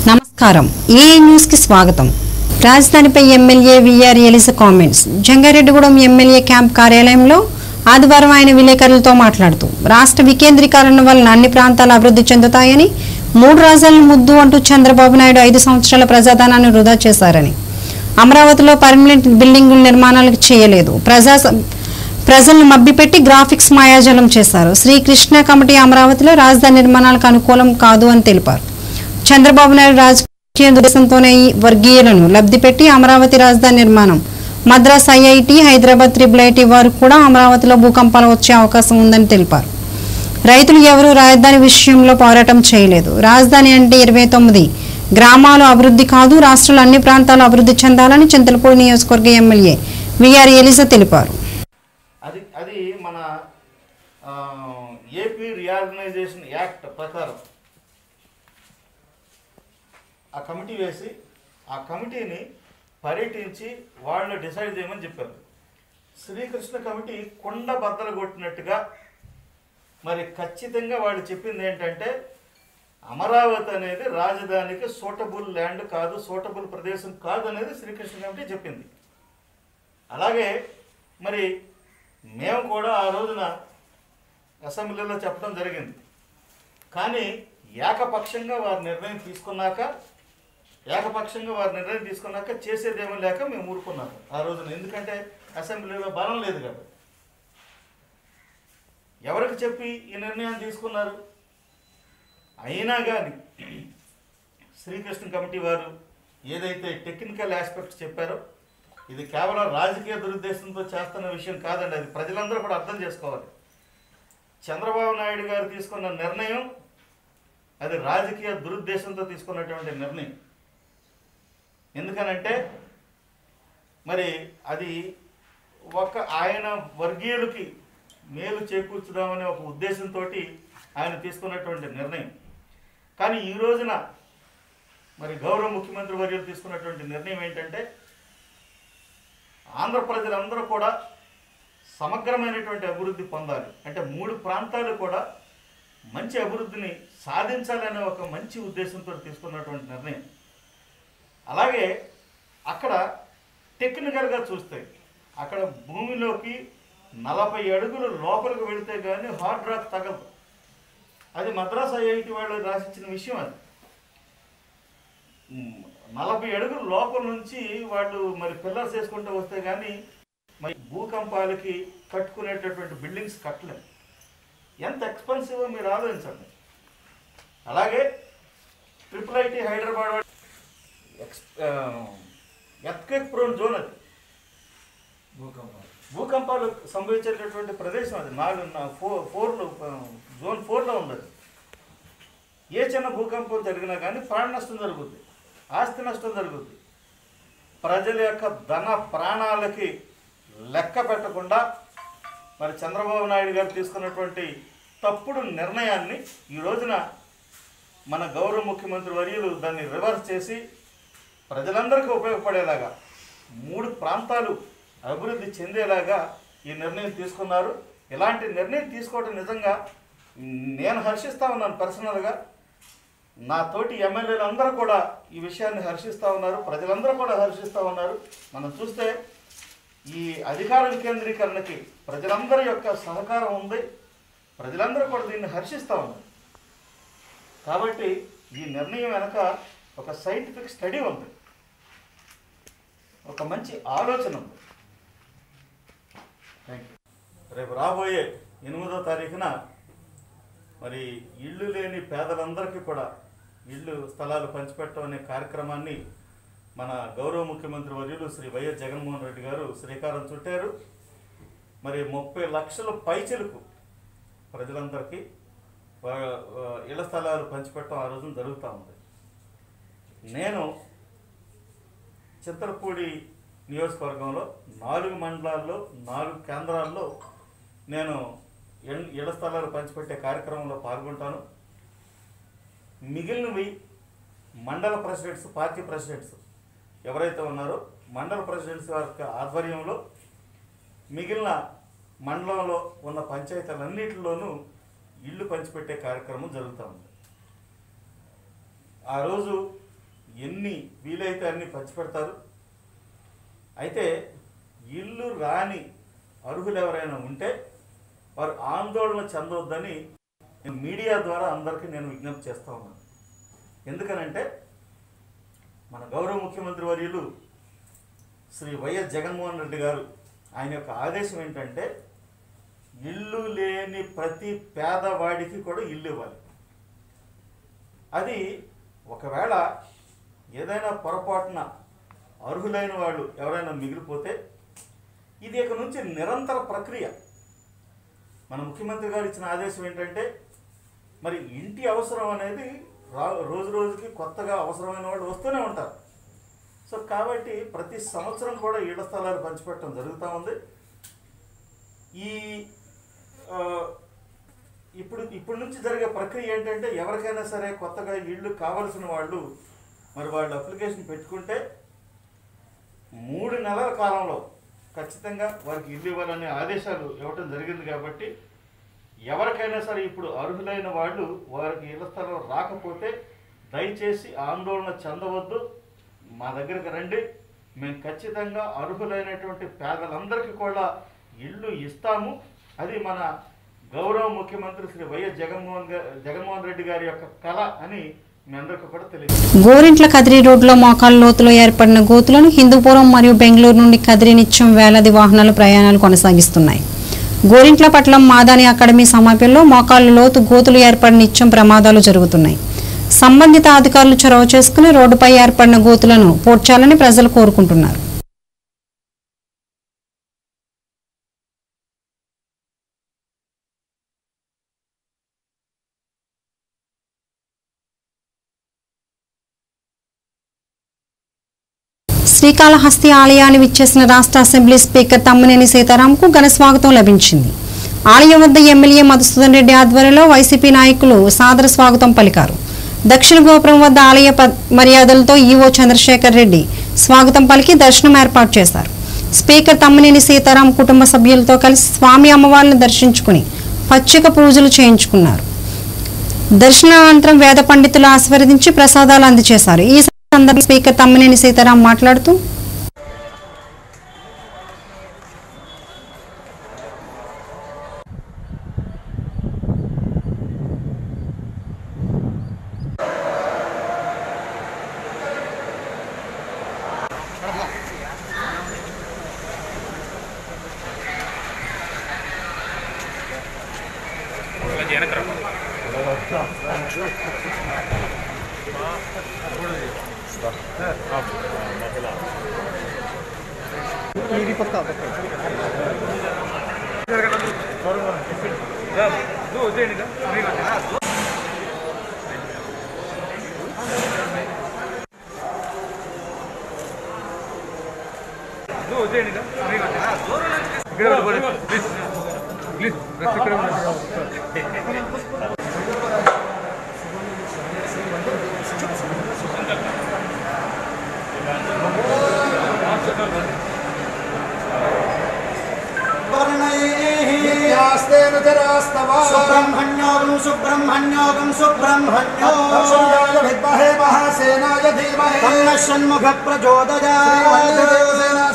నమస్కారం ఏ న్యూస్ కి స్వాగతం రాజధానిపై MLA V R Eliza comments Jangareddygudem MLA camp కార్యాలయంలో ఆదివారం ఆయన విలేకరులతో మాట్లాడుతూ రాష్ట్ర వికేంద్రీకరణ వలన అన్ని ప్రాంతాలు అభివృద్ధి చెందుతాయని మూడు రాజాలను ముద్దు అంటూ చంద్రబాబు నాయుడు ఐదు సంవత్సరాల ప్రజాధనాన్ని వృధా చేశారని అమరావతిలో పర్మనెంట్ బిల్డింగుల నిర్మాణాలకు చేయలేదు ప్రజా ప్రజలను మభ్యపెట్టి గ్రాఫిక్స్ మాయాజాలం చేశారు శ్రీకృష్ణ కమిటీ అమరావతిలో రాజధాని నిర్మాణాలకు అనుకూలం కాదు అని తెలిపారు చంద్రబాబు నాయుడు రాజకీయ ఉద్దేశంతోనే ఈ వర్గీయులను లబ్ధి పెట్టి అమరావతి రాజధాని నిర్మాణం Madras IIT Hyderabad triple IT వారు కూడా అమరావతిలో భూకంపాలు వచ్చే అవకాశం ఉందని తెలిపారు రైతులు ఎవరూ రాజధాని విషయంలో పోరాటం చేయలేదు రాజధాని అంటే ఇరవై తొమ్మిది గ్రామాలు అభివృద్ధి కాదు రాష్ట్రంలో అన్ని ప్రాంతాలు అభివృద్ధి చెందాలని చింతలపూడి నియోజకవర్గ ఎమ్మెల్యే విఆర్ ఎలిసా తెలిపారు అది అది మన ఆ, ఏపీ రీఆర్గనైజేషన్ యాక్ట్ ప్రకారం ఆ కమిటీ వేసి ఆ కమిటీని పర్యటించి వాళ్ళు డిసైడ్ చేయమని చెప్పారు శ్రీకృష్ణ కమిటీ కుండ బద్దలు కొట్టినట్టుగా మరి ఖచ్చితంగా వాళ్ళు చెప్పింది ఏంటంటే అమరావతి అనేది రాజధానికి సూటబుల్ ల్యాండ్ కాదు సూటబుల్ ప్రదేశం కాదు అనేది శ్రీకృష్ణ కమిటీ చెప్పింది అలాగే మరి మేము కూడా ఆ రోజున అసెంబ్లీలో చెప్పడం జరిగింది కానీ ఏకపక్షంగా వారి నిర్ణయం తీసుకున్నాక ఏకపక్షంగా వారి నిర్ణయం తీసుకున్నాక చేసేదేమీ లేక మేము ఊరుకున్నాము ఆ రోజున ఎందుకంటే అసెంబ్లీలో బలం లేదు కదా ఎవరికి చెప్పి ఈ నిర్ణయం తీసుకున్నారు అయినా కానీ శ్రీకృష్ణ కమిటీ వారు ఏదైతే టెక్నికల్ ఆస్పెక్ట్స్ చెప్పారో ఇది కేవలం రాజకీయ దురుద్దేశంతో చేస్తున్న విషయం కాదండి అది ప్రజలందరూ కూడా అర్థం చేసుకోవాలి చంద్రబాబు నాయుడు గారు తీసుకున్న నిర్ణయం అది రాజకీయ దురుద్దేశంతో తీసుకున్నటువంటి నిర్ణయం ఎందుకనంటే మరి అది ఒక ఆయన వర్గీయులకి మేలు చేకూర్చుదామనే ఒక ఉద్దేశంతో ఆయన తీసుకున్నటువంటి నిర్ణయం కానీ ఈ రోజున మరి గౌరవ ముఖ్యమంత్రి వర్యులు తీసుకున్నటువంటి నిర్ణయం ఏంటంటే ఆంధ్ర ప్రజలందరూ కూడా సమగ్రమైనటువంటి అభివృద్ధి పొందాలి అంటే మూడు ప్రాంతాలు కూడా మంచి అభివృద్ధిని సాధించాలనే ఒక మంచి ఉద్దేశంతో తీసుకున్నటువంటి నిర్ణయం అలాగే అక్కడ టెక్నికల్గా చూస్తే అక్కడ భూమిలోకి నలభై అడుగులు లోపలికి వెళితే కానీ హార్డ్ రాక్ తగదు అది మద్రాస్ ఐఐటి వాళ్ళు రాసిచ్చిన విషయం అది ఉమ్, నలభై అడుగులు లోపల నుంచి వాళ్ళు మరి పిల్లర్స్ వేసుకుంటూ వస్తే కానీ మరి భూకంపాలకి కట్టుకునేటటువంటి బిల్డింగ్స్ కట్టలేము ఎంత ఎక్స్పెన్సివ్ మీరు ఆలోచించండి అలాగే ట్రిపుల్ ఐటీ హైదరాబాద్ వాళ్ళు ఎక్స్ ఎత్క్వేక్ ప్రోన్ జోన్ అది భూకంపాలు సంభవించేటటువంటి ప్రదేశం అది నాలుగు నా- ఫోర్ ఫోర్లో జోన్ ఫోర్లో ఉండదు ఏ చిన్న భూకంపం జరిగినా కానీ ప్రాణ నష్టం జరుగుద్ది ఆస్తి నష్టం జరుగుద్ది ప్రజల యొక్క ధన ప్రాణాలకి లెక్క పెట్టకుండా మరి చంద్రబాబు నాయుడు గారు తీసుకున్నటువంటి తప్పుడు నిర్ణయాన్ని ఈ రోజున మన గౌరవ ముఖ్యమంత్రి వర్యులు దాన్ని రివర్స్ చేసి ప్రజలందరికీ ఉపయోగపడేలాగా మూడు ప్రాంతాలు అభివృద్ధి చెందేలాగా ఈ నిర్ణయం తీసుకున్నారు ఇలాంటి నిర్ణయం తీసుకోవడం నిజంగా నేను హర్షిస్తా ఉన్నాను పర్సనల్గా నా తోటి ఎమ్మెల్యేలు అందరూ కూడా ఈ విషయాన్ని హర్షిస్తూ ఉన్నారు ప్రజలందరూ కూడా హర్షిస్తూ ఉన్నారు మనం చూస్తే ఈ అధికార వికేంద్రీకరణకి ప్రజలందరి యొక్క సహకారం ఉంది ప్రజలందరూ కూడా దీన్ని హర్షిస్తూ ఉన్నారు కాబట్టి ఈ నిర్ణయం వెనక ఒక సైంటిఫిక్ స్టడీ ఉంది ఒక మంచి ఆలోచన ఉంది థ్యాంక్ యూ రేపు రాబోయే ఎనిమిదో తారీఖున మరి ఇల్లు లేని పేదలందరికీ కూడా ఇల్లు స్థలాలు పంచిపెట్టడం అనే కార్యక్రమాన్ని మన గౌరవ ముఖ్యమంత్రి వర్యులు శ్రీ వైఎస్ జగన్మోహన్ రెడ్డి గారు శ్రీకారం చుట్టారు మరి ముప్పై లక్షల పైచలకు ప్రజలందరికీ వా- వా- ఇళ్ల స్థలాలు పంచిపెట్టడం ఆ రోజున జరుగుతూ ఉంది నేను చింతలపూడి నియోజకవర్గంలో నాలుగు మండలాల్లో నాలుగు కేంద్రాల్లో నేను ఎన్- ఇళ్ల స్థలాలు పంచిపెట్టే కార్యక్రమంలో పాల్గొంటాను మిగిలినవి మండల ప్రెసిడెంట్స్ పార్టీ ప్రెసిడెంట్స్ ఎవరైతే ఉన్నారో మండల ప్రెసిడెంట్స్ వారి యొక్క ఆధ్వర్యంలో మిగిలిన మండలంలో ఉన్న పంచాయతీలన్నింటిలోనూ ఇల్లు పంచిపెట్టే కార్యక్రమం జరుగుతూ ఉంది ఆ రోజు ఎన్ని వీలైతే అన్ని పంచిపెడతారు అయితే ఇల్లు రాని అర్హులు ఎవరైనా ఉంటే వారు ఆందోళన చెందవద్దని నేను మీడియా ద్వారా అందరికీ నేను విజ్ఞప్తి చేస్తా ఉన్నాను ఎందుకనంటే మన గౌరవ ముఖ్యమంత్రి వర్యులు శ్రీ వైఎస్ జగన్మోహన్ రెడ్డి గారు ఆయన యొక్క ఆదేశం ఏంటంటే ఇల్లు లేని ప్రతి పేదవాడికి కూడా ఇల్లు ఇవ్వాలి అది ఒకవేళ ఏదైనా పొరపాటున అర్హులైన వాళ్ళు ఎవరైనా మిగిలిపోతే ఇది ఇక నుంచి నిరంతర ప్రక్రియ మన ముఖ్యమంత్రి గారు ఇచ్చిన ఆదేశం ఏంటంటే మరి ఇంటి అవసరం అనేది రా రోజు రోజుకి కొత్తగా అవసరమైన వాళ్ళు వస్తూనే ఉంటారు సో కాబట్టి ప్రతి సంవత్సరం కూడా ఇళ్ల స్థలాలు పంచిపెట్టడం జరుగుతూ ఉంది ఈ ఆ, ఇప్పుడు ఇప్పటి నుంచి జరిగే ప్రక్రియ ఏంటంటే ఎవరికైనా సరే కొత్తగా ఇళ్ళు కావలసిన వాళ్ళు మరి వాళ్ళు అప్లికేషన్ పెట్టుకుంటే మూడు నెలల కాలంలో ఖచ్చితంగా వారికి ఇల్లు ఇవ్వాలనే ఆదేశాలు ఇవ్వటం జరిగింది కాబట్టి ఎవరికైనా సరే ఇప్పుడు అర్హులైన వాళ్ళు వారికి ఇళ్ల స్థలం రాకపోతే దయచేసి ఆందోళన చెందవద్దు మా దగ్గరికి రండి మేము ఖచ్చితంగా అర్హులైనటువంటి పేదలందరికీ కూడా ఇల్లు ఇస్తాము అది మన గౌరవ ముఖ్యమంత్రి శ్రీ వైఎస్ జగన్మోహన్ గా- జగన్మోహన్ రెడ్డి గారి యొక్క కళ అని మీ అందరికీ కూడా తెలియదు గోరింట్ల కదిరి రోడ్లో మోకాళ్ళ లోతులో ఏర్పడిన గోతులను హిందూపురం మరియు బెంగళూరు నుండి కదిరి నిత్యం వేలాది వాహనాలు ప్రయాణాలు కొనసాగిస్తున్నాయి గోరింట్ల పట్లం మాదాని అకాడమీ సమీపంలో మోకాళ్ళ లోతు గోతులు ఏర్పడిన నిత్యం ప్రమాదాలు జరుగుతున్నాయి సంబంధిత అధికారులు చొరవ చేసుకుని రోడ్డుపై ఏర్పడిన గోతులను పూడ్చాలని ప్రజలు కోరుకుంటున్నారు శ్రీకాళహస్తి ఆలయాన్ని విచ్చేసిన రాష్ట్ర అసెంబ్లీ స్పీకర్ తమ్మినేని సీతారాంకు ఘన స్వాగతం లభించింది ఆలయం వద్ద ఎమ్మెల్యే మధుసూదన్ రెడ్డి ఆధ్వర్యంలో వైసీపీ నాయకులు సాదర స్వాగతం పలికారు దక్షిణ గోపురం వద్ద ఆలయ ప- మర్యాదలతో ఈవో చంద్రశేఖర్ రెడ్డి స్వాగతం పలికి దర్శనం ఏర్పాటు చేశారు స్పీకర్ తమ్మినేని సీతారాం కుటుంబ సభ్యులతో కలిసి స్వామి అమ్మవారిని దర్శించుకుని పచ్చిక పూజలు చేయించుకున్నారు దర్శనానంతరం వేద పండితులు ఆశీర్వదించి ప్రసాదాలు అందజేశారు ఈ సందర్భంగా స్పీకర్ తమ్మినేని సీతారాం మాట్లాడుతూ सुब्रह्मण्योगं सुब्रह्मण्योगं सुब्रह्मण्यो विद्महे महासेनाय धीमहि तन्नः षण्मुख प्रचोदयात्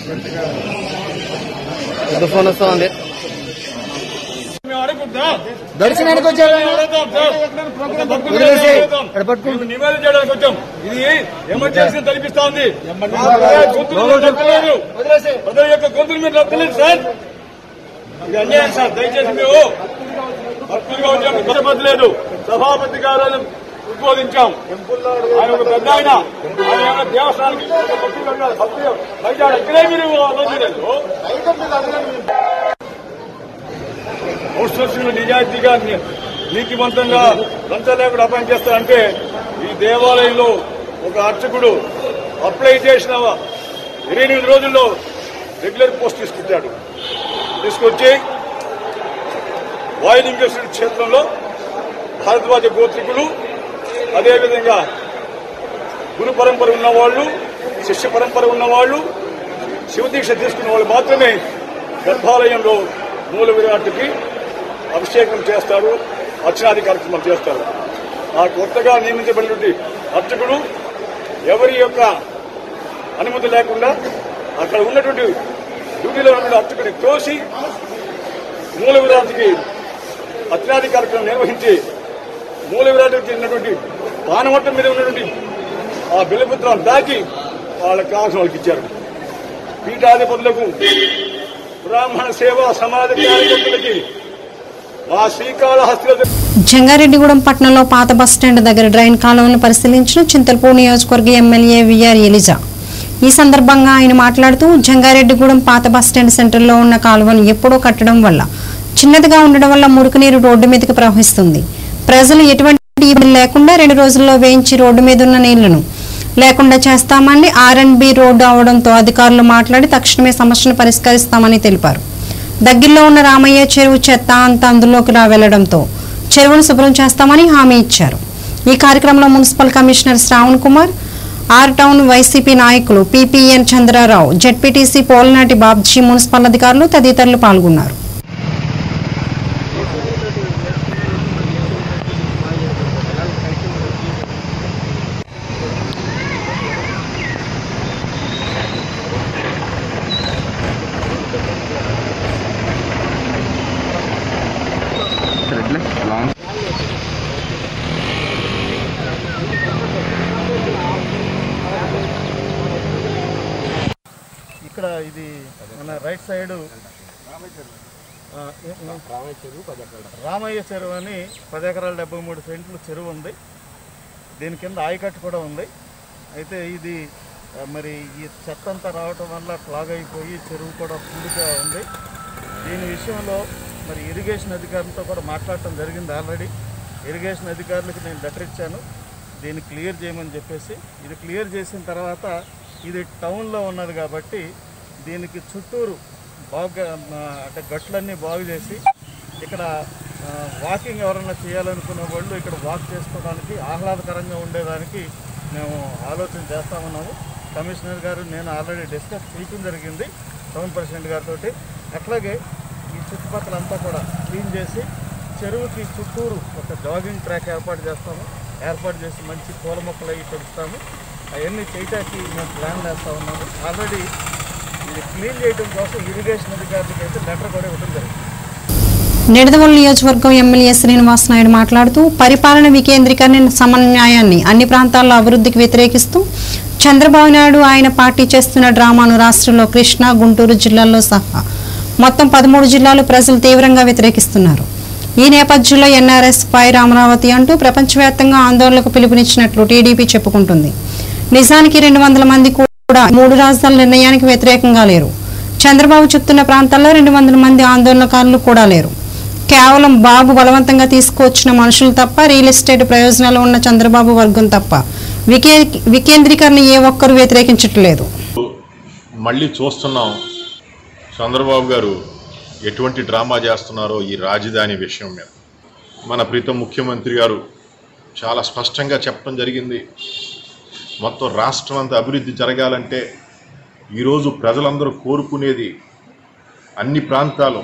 ఫోన్ వస్తా ఉంది దర్శనానికి వచ్చారు వదిలేసి ఇక్కడ పట్టుకుంటు మేము నివేదన చేయడానికి వచ్చాం ఇది ఎమర్జెన్సీ తలపిస్తా ఉంది గొంతులు మీరు నొక్కలేదు. ప్రజల యొక్క గొంతులు మీరు నొక్కలేదు సార్ ఇది అన్యాయం సార్ దయచేసి మేము భక్తులుగా వచ్చాం కష్టపడలేదు సభాపతి గారు ఉద్బోధించాం ఆయన ఒక పెద్ద ఆయన ఆయన ఏమన్నా దేవస్థానానికి ఒక భక్తులు ఉన్నారు. భక్తులు బయట ఇక్కడే మీరు ఆలోచించలేదు అవుట్సోర్సింగ్ నిజాయితీగా ని- నీతివంతంగా లంచం లేకుండా అపాయింట్ చేస్తారంటే ఈ దేవాలయంలో ఒక అర్చకుడు అప్లై చేసిన ఇరవై ఎనిమిది రోజుల్లో రెగ్యులర్ పోస్ట్ తీసుకొచ్చాడు తీసుకొచ్చి వాయులింగేశ్వరుడి క్షేత్రంలో భారద్వాజ గోత్రికులు అదేవిధంగా గురు పరంపర ఉన్నవాళ్లు శిష్య పరంపర ఉన్నవాళ్లు శివదీక్ష తీసుకున్న వాళ్ళు మాత్రమే గర్భాలయంలో మూల విరాట్కి అభిషేకం చేస్తారు అర్చనాది కార్యక్రమాలు చేస్తారు ఆ కొత్తగా నియమించబడినటువంటి అర్చకుడు ఎవరి యొక్క అనుమతి లేకుండా అక్కడ ఉన్నటువంటి డ్యూటీలో ఉన్నటువంటి అర్చకుడిని తోసి మూల విరాట్కి అర్చనాది కార్యక్రమం నిర్వహించి మూల విరాట్కి చెందినటువంటి పానవట్టం మీద ఉన్నటువంటి ఆ బిల్లపుత్రం దాటి వాళ్ళకి కావాల్సిన వాళ్ళకి ఇచ్చారు పీఠాధిపతులకు బ్రాహ్మణ సేవా సమాజ కార్యకర్తలకి మా శ్రీకాళహస్తిలో జంగారెడ్డిగూడెం పట్టణంలో పాత బస్టాండ్ దగ్గర డ్రైన్ కాలువను పరిశీలించిన చింతలపూడి నియోజకవర్గ ఎమ్మెల్యే విఆర్ ఎలిజా ఈ సందర్భంగా ఆయన మాట్లాడుతూ జంగారెడ్డిగూడెం పాత బస్టాండ్ సెంటర్లో ఉన్న కాలువను ఎప్పుడో కట్టడం వల్ల చిన్నదిగా ఉండడం వల్ల మురుగునీరు రోడ్డు మీదకి ప్రవహిస్తుంది ప్రజలు ఎటువంటి ఇబ్బంది లేకుండా రెండు రోజుల్లో వేయించి రోడ్డు మీద ఉన్న నీళ్లను లేకుండా చేస్తామని ఆర్ అండ్ బి రోడ్డు అవడంతో అధికారులు మాట్లాడి తక్షణమే సమస్యను పరిష్కరిస్తామని తెలిపారు దగ్గరలో ఉన్న రామయ్య చెరువు చెత్త అంతా అందులోకి రా వెళ్లడంతో చెరువును శుభ్రం చేస్తామని హామీ ఇచ్చారు ఈ కార్యక్రమంలో municipal commissioner Shravan Kumar R town YCP నాయకులు PPN Chandrarao ZPTC Polanati Babji municipal అధికారులు తదితరులు పాల్గొన్నారు ఇక్కడ ఇది మన రైట్ సైడ్ రామయ్య చెరువు అని పది ఎకరాల డెబ్బై మూడు సెంట్లు చెరువు ఉంది దీని కింద ఆయకట్టు కూడా ఉంది అయితే ఇది ఆ, మరి ఈ చెత్త అంతా రావటం వల్ల క్లాగ్ అయిపోయి చెరువు కూడా పూడిగా ఉంది దీని విషయంలో మరి ఇరిగేషన్ అధికారులతో కూడా మాట్లాడటం జరిగింది ఆల్రెడీ ఇరిగేషన్ అధికారులకు నేను లెటర్ ఇచ్చాను దీన్ని క్లియర్ చేయమని చెప్పేసి ఇది క్లియర్ చేసిన తర్వాత ఇది టౌన్లో ఉన్నది కాబట్టి దీనికి చుట్టూరు బాగా ఆ, అంటే గట్లన్నీ బాగు చేసి ఇక్కడ ఆ, వాకింగ్ ఎవరైనా చేయాలనుకునే వాళ్ళు ఇక్కడ వాక్ చేసుకోవడానికి ఆహ్లాదకరంగా ఉండేదానికి మేము ఆలోచన చేస్తామన్నాము కమిషనర్ గారు నేను ఆల్రెడీ డిస్కస్ చేయడం జరిగింది టౌన్ ప్రెసిడెంట్ గారితో అట్లాగే ఈ చుట్టుపక్కల అంతా కూడా క్లీన్ చేసి చెరువుకి చుట్టూరు ఒక జాగింగ్ ట్రాక్ ఏర్పాటు చేస్తాము ఏర్పాటు చేసి మంచి పూల మొక్కలు అవి పెంచుతాము అవన్నీ చేయటానికి మేము ప్లాన్ వేస్తూ ఉన్నాము ఆల్రెడీ ఇది క్లీన్ చేయడం కోసం ఇరిగేషన్ అధికారులకి అయితే లెటర్ కూడా ఇవ్వడం జరిగింది నిడదవోలు నియోజకవర్గం ఎమ్మెల్యే శ్రీనివాస్ నాయుడు మాట్లాడుతూ పరిపాలన వికేంద్రీకరణ సమన్వయాన్ని అన్ని ప్రాంతాల్లో అభివృద్ధికి వ్యతిరేకిస్తూ చంద్రబాబు నాయుడు ఆయన పార్టీ చేస్తున్న డ్రామాను రాష్ట్రంలో కృష్ణా గుంటూరు జిల్లాల్లో సహా మొత్తం పదమూడు జిల్లాలు ప్రజలు తీవ్రంగా వ్యతిరేకిస్తున్నారు ఈ నేపథ్యంలో ఎన్ఆర్ఎస్ పై అమరావతి అంటూ ప్రపంచవ్యాప్తంగా ఆందోళనకు పిలుపునిచ్చినట్లు టీడీపీ చెప్పుకుంటుంది నిజానికి రెండు వందల మంది కూడా మూడు రాజధానుల నిర్ణయానికి వ్యతిరేకంగా లేరు చంద్రబాబు చెప్తున్న ప్రాంతాల్లో రెండు వందల మంది ఆందోళనకారులు కూడా లేరు కేవలం బాబు బలవంతంగా తీసుకువచ్చిన మనుషులు తప్ప రియల్ ఎస్టేట్ ప్రయోజనాలు ఉన్న చంద్రబాబు వర్గం తప్ప వికే వికేంద్రీకరణ ఏ ఒక్కరూ వ్యతిరేకించట్లేదు మళ్ళీ చూస్తున్నాం చంద్రబాబు గారు ఎటువంటి డ్రామా చేస్తున్నారో ఈ రాజధాని విషయం మీద మన ప్రీతం ముఖ్యమంత్రి గారు చాలా స్పష్టంగా చెప్పడం జరిగింది మొత్తం రాష్ట్రం అంతా అభివృద్ధి జరగాలంటే ఈరోజు ప్రజలందరూ కోరుకునేది అన్ని ప్రాంతాలు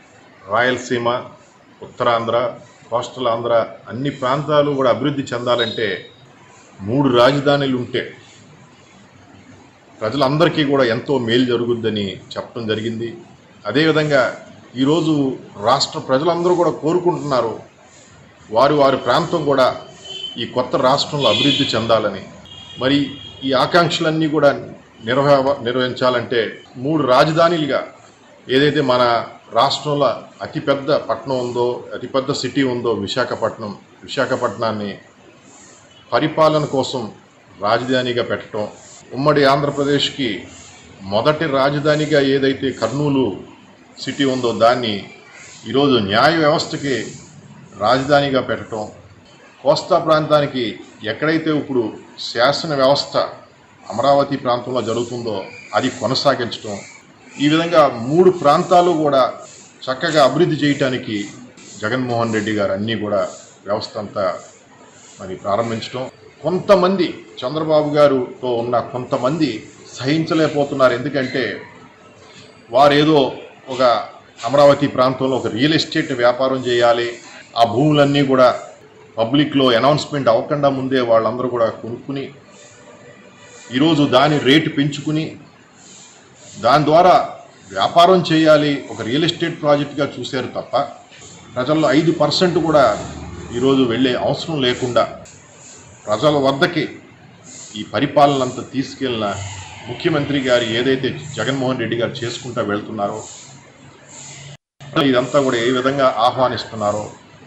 రాయలసీమ ఉత్తరాంధ్ర కోస్టల్ ఆంధ్ర అన్ని ప్రాంతాలు కూడా అభివృద్ధి చెందాలంటే మూడు రాజధానులు ఉంటే ప్రజలందరికీ కూడా ఎంతో మేలు జరుగుద్దని చెప్పడం జరిగింది అదేవిధంగా ఈరోజు రాష్ట్ర ప్రజలందరూ కూడా కోరుకుంటున్నారు వారి వారి ప్రాంతం కూడా ఈ కొత్త రాష్ట్రంలో అభివృద్ధి చెందాలని మరి ఈ ఆకాంక్షలన్నీ కూడా నిర్వహ నిర్వహించాలంటే మూడు రాజధానిలుగా ఏదైతే మన రాష్ట్రంలో అతిపెద్ద పట్టణం ఉందో అతిపెద్ద సిటీ ఉందో విశాఖపట్నం విశాఖపట్నాన్ని పరిపాలన కోసం రాజధానిగా పెట్టడం ఉమ్మడి ఆంధ్రప్రదేశ్కి మొదటి రాజధానిగా ఏదైతే కర్నూలు సిటీ ఉందో దాన్ని ఈరోజు న్యాయ వ్యవస్థకి రాజధానిగా పెట్టడం కోస్తా ప్రాంతానికి ఎక్కడైతే ఇప్పుడు శాసన వ్యవస్థ అమరావతి ప్రాంతంలో జరుగుతుందో అది కొనసాగించడం ఈ విధంగా మూడు ప్రాంతాలు కూడా చక్కగా అభివృద్ధి చేయటానికి జగన్మోహన్ రెడ్డి గారు అన్నీ కూడా వ్యవస్థ అంతా మరి ప్రారంభించడం కొంతమంది చంద్రబాబు గారుతో ఉన్న కొంతమంది సహించలేకపోతున్నారు ఎందుకంటే వారేదో ఒక అమరావతి ప్రాంతంలో ఒక రియల్ ఎస్టేట్ వ్యాపారం చేయాలి ఆ భూములన్నీ కూడా పబ్లిక్లో అనౌన్స్మెంట్ అవ్వకుండా ముందే వాళ్ళందరూ కూడా కొనుక్కుని ఈరోజు దాని రేటు పెంచుకుని దాని ద్వారా వ్యాపారం చేయాలి ఒక రియల్ ఎస్టేట్ ప్రాజెక్ట్గా చూశారు తప్ప ప్రజల్లో ఐదు పర్సెంట్ కూడా ఈరోజు వెళ్ళే అవసరం లేకుండా ప్రజల వద్దకి ఈ పరిపాలన అంతా తీసుకెళ్ళిన ముఖ్యమంత్రి గారు ఏదైతే జగన్మోహన్ రెడ్డి గారు చేసుకుంటూ వెళ్తున్నారో ఇదంతా కూడా ఏ విధంగా ఆహ్వానిస్తున్నారో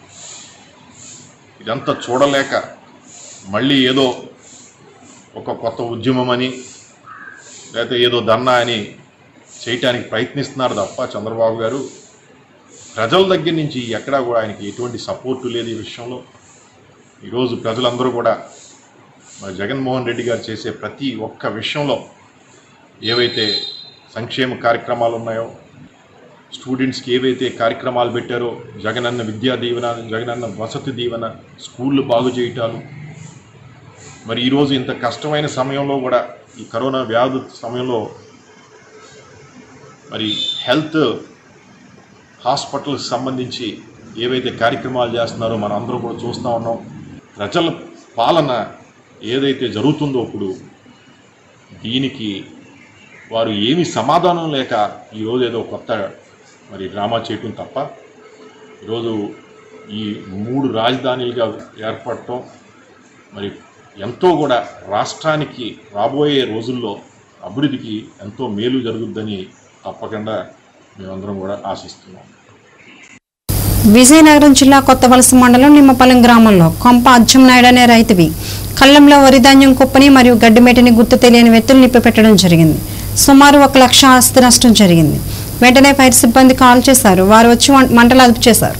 ఇదంతా చూడలేక మళ్ళీ ఏదో ఒక కొత్త ఉద్యమం అని లేకపోతే ఏదో దన్నా అని చేయటానికి ప్రయత్నిస్తున్నారు తప్ప చంద్రబాబు గారు ప్రజల దగ్గర నుంచి ఎక్కడా కూడా ఆయనకి ఎటువంటి సపోర్టు లేదు ఈ విషయంలో ఈరోజు ప్రజలందరూ కూడా మరి జగన్మోహన్ రెడ్డి గారు చేసే ప్రతి ఒక్క విషయంలో ఏవైతే సంక్షేమ కార్యక్రమాలు ఉన్నాయో స్టూడెంట్స్కి ఏవైతే కార్యక్రమాలు పెట్టారో జగనన్న విద్యా దీవెన జగనన్న వసతి దీవెన స్కూళ్ళు బాగు చేయటాలు మరి ఈరోజు ఇంత కష్టమైన సమయంలో కూడా ఈ కరోనా వ్యాధి సమయంలో మరి హెల్త్ హాస్పిటల్కి సంబంధించి ఏవైతే కార్యక్రమాలు చేస్తున్నారో మనం అందరూ కూడా చూస్తూ ఉన్నాం ప్రజల పాలన ఏదైతే జరుగుతుందో ఇప్పుడు దీనికి వారు ఏమి సమాధానం లేక ఈరోజు ఏదో కొత్త మరి డ్రామా చేయటం తప్ప ఈరోజు ఈ మూడు రాజధానులుగా ఏర్పడటం మరి ఎంతో కూడా రాష్ట్రానికి రాబోయే రోజుల్లో అభివృద్ధికి ఎంతో మేలు జరుగుద్దని తప్పకుండా మేమందరం కూడా ఆశిస్తున్నాం విజయనగరం జిల్లా కొత్త వలస మండలం నిమ్మపాలెం గ్రామంలో కొంప అచ్చం నాయుడు అనే రైతువి కళ్ళంలో వరి ధాన్యం కుప్పని మరియు గడ్డిమేటిని గుర్తు తెలియని వ్యక్తులు నిప్పి పెట్టడం జరిగింది సుమారు ఒక లక్ష ఆస్తి నష్టం జరిగింది వెంటనే ఫైర్ సిబ్బంది కాల్ చేశారు వారు వచ్చి వం- మంటలు అదుపు చేశారు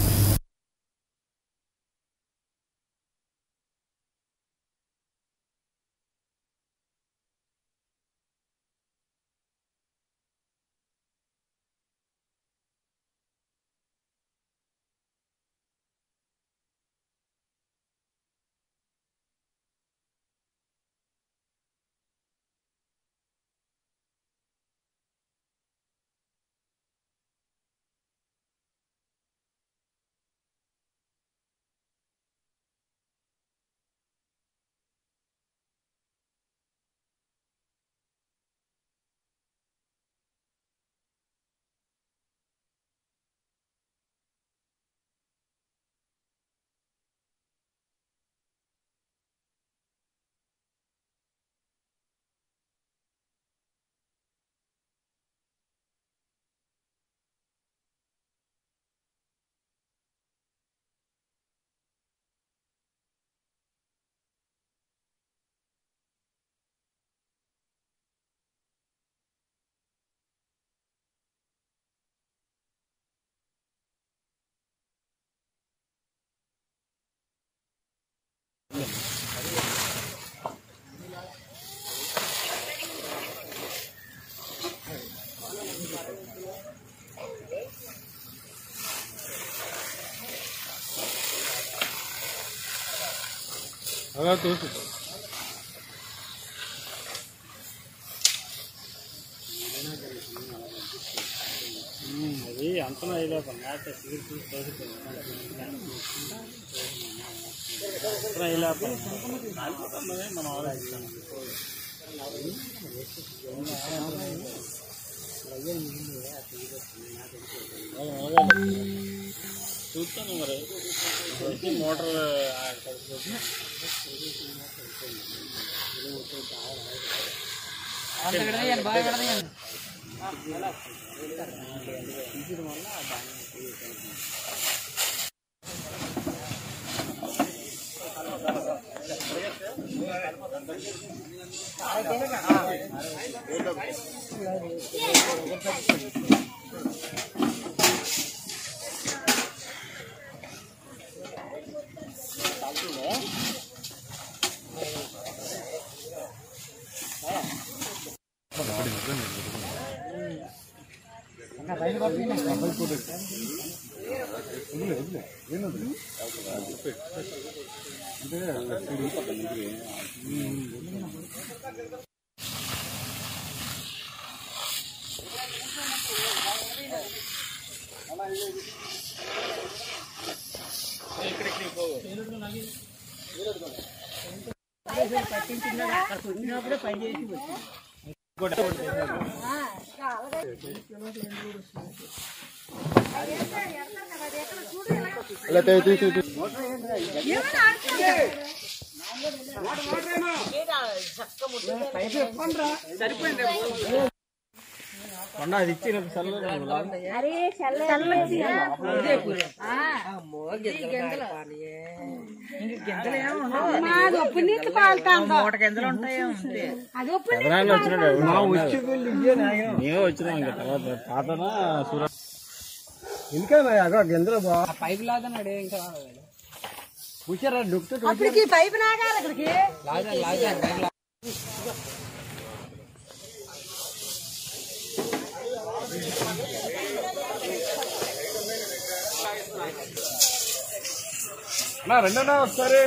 అది ఉప్పు నీళ్ళు పాలుతాం మూట గింజలు ఉంటాయి అది ఉప్పు ఇంకా అక్కడ గింజలు పైపు లాగన్నాడు ఇంకా కూర్చారా డుక్కు అప్పటికి పైపు నాగాలి అక్కడికి రెండన్నా ఒకసారి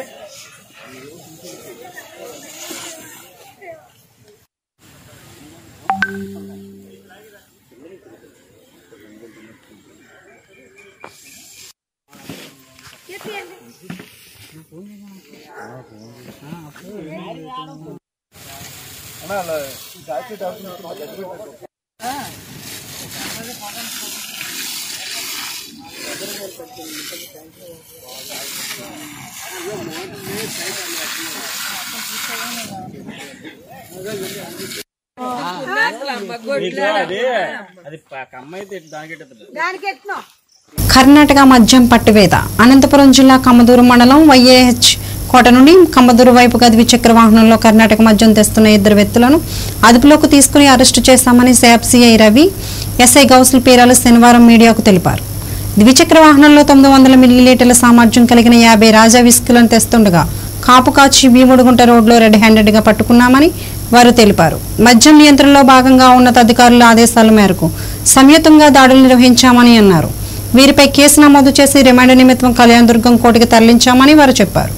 దానికి ఎత్తున్నాం కర్ణాటక మద్యం పట్టివేత అనంతపురం జిల్లా కమ్మదూరు మండలం వైఏహెచ్ కోట నుండి కమ్మదూరు వైపుగా ద్విచక్ర వాహనంలో కర్ణాటక మద్యం తెస్తున్న ఇద్దరు వ్యక్తులను అదుపులోకి తీసుకుని అరెస్టు చేశామని శాప్ సిఐ రవి ఎస్ఐ గౌసుల పీరాలు శనివారం మీడియాకు తెలిపారు ద్విచక్ర వాహనంలో తొమ్మిది వందల మిల్లీలీటర్ల సామర్థ్యం కలిగిన యాభై రాజా విస్కులను తెస్తుండగా కాపు కాచి భీముడుగుంట రోడ్లో రెడ్ హ్యాండెడ్ గా పట్టుకున్నామని వారు తెలిపారు మద్యం నియంత్రణలో భాగంగా ఉన్నతాధికారుల ఆదేశాల మేరకు సంయుతంగా దాడులు నిర్వహించామని అన్నారు వీరిపై కేసు నమోదు చేసి రిమాండ్ నిమిత్తం కళ్యాణదుర్గం కోర్టుకు తరలించామని వారు చెప్పారు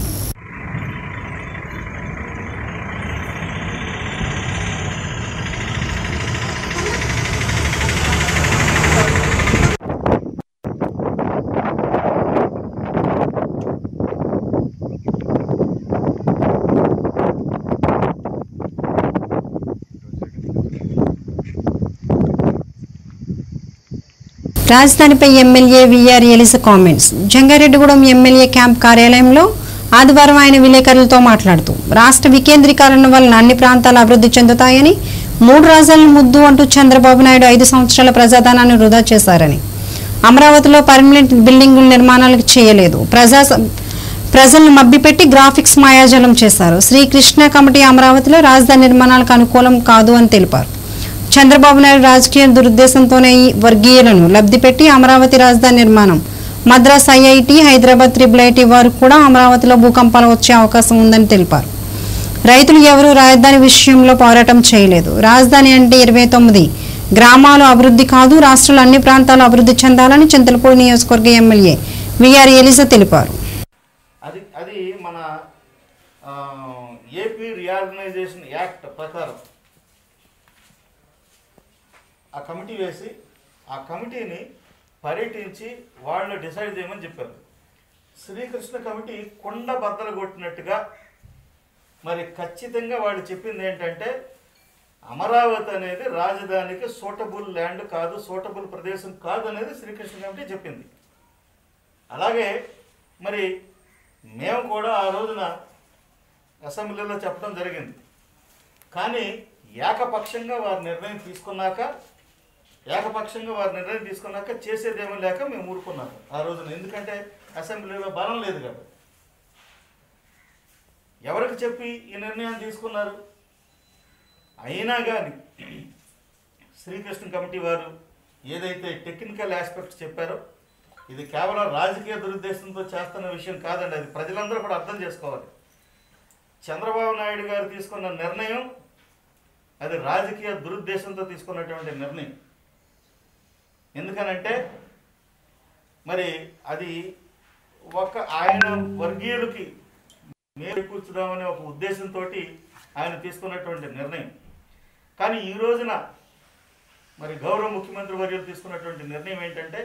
రాజధానిపై MLA V R Eliza comments Jangareddygudem MLA camp కార్యాలయంలో ఆదివారం ఆయన విలేకరులతో మాట్లాడుతూ రాష్ట్ర వికేంద్రీకరణ వలన అన్ని ప్రాంతాలు అభివృద్ధి చెందుతాయని మూడు రాజాలను ముద్దు అంటూ చంద్రబాబు నాయుడు ఐదు సంవత్సరాల ప్రజాధనాన్ని వృధా చేశారని అమరావతిలో పర్మనెంట్ బిల్డింగుల నిర్మాణాలకు చేయలేదు ప్రజా ప్రజలను మభ్యపెట్టి గ్రాఫిక్స్ మాయాజాలం చేశారు శ్రీకృష్ణ కమిటీ అమరావతిలో రాజధాని నిర్మాణాలకు అనుకూలం కాదు అని తెలిపారు చంద్రబాబు నాయుడు రాజకీయ దురుద్దేశంతోనే ఈ వర్గీయులను లబ్ధిపెట్టి అమరావతి రాజధాని నిర్మాణం Madras IIT Hyderabad triple IT వారు కూడా అమరావతిలో భూకంపాలు వచ్చే అవకాశం ఉందని తెలిపారు రైతులు ఎవరూ రాజధాని విషయంలో పోరాటం చేయలేదు రాజధాని అంటే ఇరవై తొమ్మిది గ్రామాలు అభివృద్ధి కాదు రాష్ట్రంలో అన్ని ప్రాంతాలు అభివృద్ధి చెందాలని చింతలపూడి నియోజకవర్గ ఎమ్మెల్యే విఆర్ ఎలిజా తెలిపారు అది అది మన ఆ, ఏపీ రీఆర్గనైజేషన్ యాక్ట్ ప్రకారం ఆ కమిటీ వేసి ఆ కమిటీని పర్యటించి వాళ్ళు డిసైడ్ చేయమని చెప్పారు శ్రీకృష్ణ కమిటీ కుండ బద్దలు కొట్టినట్టుగా మరి ఖచ్చితంగా వాళ్ళు చెప్పింది ఏంటంటే అమరావతి అనేది రాజధానికి సూటబుల్ ల్యాండ్ కాదు సూటబుల్ ప్రదేశం కాదు అనేది శ్రీకృష్ణ కమిటీ చెప్పింది అలాగే మరి మేము కూడా ఆ రోజున అసెంబ్లీలో చెప్పడం జరిగింది కానీ ఏకపక్షంగా వారి నిర్ణయం తీసుకున్నాక ఏకపక్షంగా వారి నిర్ణయం తీసుకున్నాక చేసేదేమీ లేక మేము ఊరుకున్నాము ఆ రోజున ఎందుకంటే అసెంబ్లీలో బలం లేదు కాబట్టి ఎవరికి చెప్పి ఈ నిర్ణయం తీసుకున్నారు అయినా కానీ శ్రీకృష్ణ కమిటీ వారు ఏదైతే టెక్నికల్ ఆస్పెక్ట్స్ చెప్పారో ఇది కేవలం రాజకీయ దురుద్దేశంతో చేస్తున్న విషయం కాదండి అది ప్రజలందరూ కూడా అర్థం చేసుకోవాలి చంద్రబాబు నాయుడు గారు తీసుకున్న నిర్ణయం అది రాజకీయ దురుద్దేశంతో తీసుకున్నటువంటి నిర్ణయం ఎందుకనంటే మరి అది ఒక ఆయన వర్గీయులకి మేలు కూర్చుదామనే ఒక ఉద్దేశంతో ఆయన తీసుకున్నటువంటి నిర్ణయం కానీ ఈ రోజున మరి గౌరవ ముఖ్యమంత్రి వర్యులు తీసుకున్నటువంటి నిర్ణయం ఏంటంటే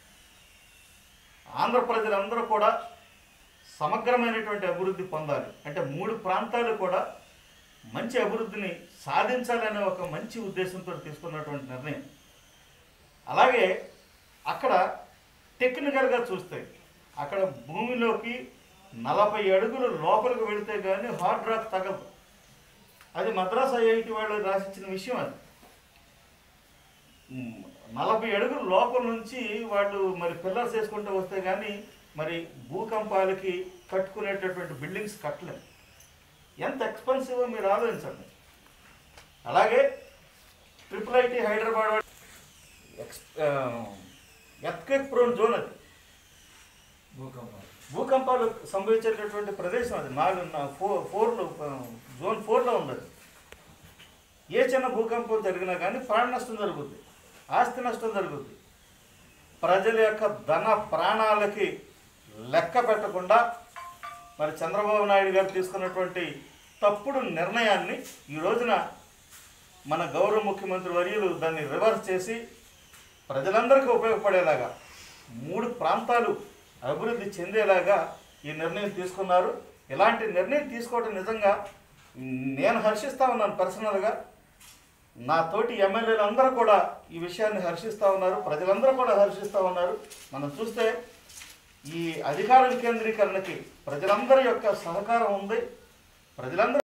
ఆంధ్ర ప్రజలందరూ కూడా సమగ్రమైనటువంటి అభివృద్ధి పొందాలి అంటే మూడు ప్రాంతాలు కూడా మంచి అభివృద్ధిని సాధించాలనే ఒక మంచి ఉద్దేశంతో తీసుకున్నటువంటి నిర్ణయం అలాగే అక్కడ టెక్నికల్గా చూస్తే అక్కడ భూమిలోకి నలభై అడుగులు లోపలికి వెళితే కానీ హార్డ్ రాక్ తగదు అది మద్రాస్ ఐఐటి వాళ్ళు రాసిచ్చిన విషయం అది ఉమ్, నలభై అడుగుల లోపల నుంచి వాళ్ళు మరి పిల్లర్స్ వేసుకుంటూ వస్తే కానీ మరి భూకంపాలకి కట్టుకునేటటువంటి బిల్డింగ్స్ కట్టలేం ఎంత ఎక్స్పెన్సివ్ మీరు ఆలోచించండి అలాగే ట్రిపుల్ ఐటీ హైదరాబాద్ వాళ్ళు ఎక్స్ ఎర్త్క్వేక్ ప్రోన్ జోన్ అది భూకంపాలు సంభవించేటటువంటి ప్రదేశం అది నాలుగు నా- ఫోర్ ఫోర్లో జోన్ ఫోర్లో ఉంది అది. ఏ చిన్న భూకంపం జరిగినా కానీ ప్రాణ నష్టం జరుగుద్ది ఆస్తి నష్టం జరుగుద్ది ప్రజల యొక్క ధన ప్రాణాలకి లెక్క పెట్టకుండా మరి చంద్రబాబు నాయుడు గారు తీసుకున్నటువంటి తప్పుడు నిర్ణయాన్ని ఈ రోజున మన గౌరవ ముఖ్యమంత్రి వర్యులు దాన్ని రివర్స్ చేసి ప్రజలందరికీ ఉపయోగపడేలాగా మూడు ప్రాంతాలు అభివృద్ధి చెందేలాగా ఈ నిర్ణయం తీసుకున్నారు ఇలాంటి నిర్ణయం తీసుకోవడం నిజంగా నేను హర్షిస్తా ఉన్నాను పర్సనల్గా నా తోటి ఎమ్మెల్యేలు అందరూ కూడా ఈ విషయాన్ని హర్షిస్తూ ఉన్నారు ప్రజలందరూ కూడా హర్షిస్తూ ఉన్నారు మనం చూస్తే ఈ అధికార వికేంద్రీకరణకి ప్రజలందరి యొక్క సహకారం ఉంది ప్రజలందరూ